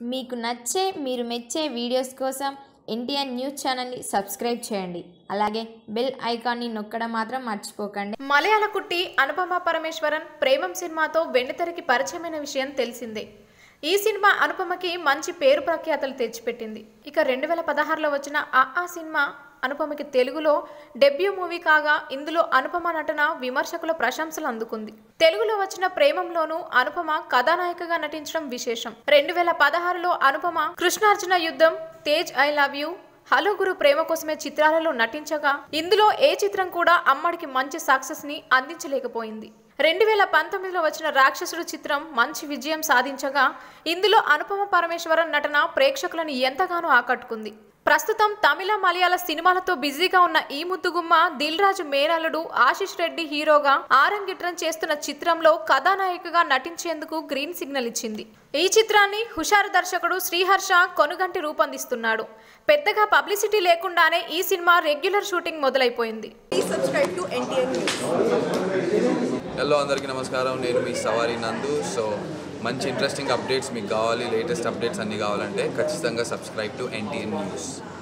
మీకు నచ్చే మీరు మెచ్చే వీడియోస్ కోసం ఎన్టీఆర్ న్యూస్ ఛానల్ని సబ్స్క్రైబ్ చేయండి అలాగే బెల్ ఐకాన్ని నొక్కడం మాత్రం మర్చిపోకండి మలయాళ కుట్టి అనుపమ పరమేశ్వరన్ ప్రేమం సినిమాతో వెండితెరకి పరిచయమైన విషయం తెలిసిందే ఈ సినిమా అనుపమకి మంచి పేరు ప్రఖ్యాతలు తెచ్చిపెట్టింది ఇక రెండు వేల పదహారులో వచ్చిన ఆ ఆ సినిమా అనుపమకి తెలుగులో డెబ్యూ మూవీ కాగా ఇందులో అనుపమ నటన విమర్శకుల ప్రశంసలు అందుకుంది తెలుగులో వచ్చిన ప్రేమంలోనూ అనుపమ కథానాయికగా నటించడం విశేషం రెండు వేల పదహారులో Anupama Krishnarjuna Yuddham Tej I love you hello Guru Prema Kosame చిత్రాలలో నటించగా ఇందులో ఏ చిత్రం కూడా అమ్మడికి మంచి సక్సెస్ ని అందించలేకపోయింది రెండు వేల పంతొమ్మిదిలో వచ్చిన రాక్షసుడు చిత్రం మంచి విజయం సాధించగా ఇందులో అనుపమ పరమేశ్వరన్ నటన ప్రేక్షకులను ఎంతగానో ఆకట్టుకుంది ప్రస్తుతం తమిళ మలయాళ సినిమాలతో బిజీగా ఉన్న ఈ ముద్దుగుమ్మ దిల్ రాజు మేనల్లుడు ఆశిష్ రెడ్డి హీరోగా ఆరంగిట్రం చేస్తున్న చిత్రంలో కథానాయికగా నటించేందుకు గ్రీన్ సిగ్నల్ ఇచ్చింది ఈ చిత్రాన్ని హుషారు దర్శకుడు శ్రీహర్ష కొనుగంటి రూపొందిస్తున్నాడు పెద్దగా పబ్లిసిటీ లేకుండానే ఈ సినిమా రెగ్యులర్ షూటింగ్ మొదలైపోయింది Please subscribe to NTN News. Hello అందరికీ నమస్కారం నేను మీ సవారి నందు సో మంచి ఇంట్రెస్టింగ్ అప్డేట్స్ మీకు కావాలి లేటెస్ట్ అప్డేట్స్ అన్నీ కావాలంటే ఖచ్చితంగా సబ్స్క్రైబ్ టు ఎన్టీఎన్ న్యూస్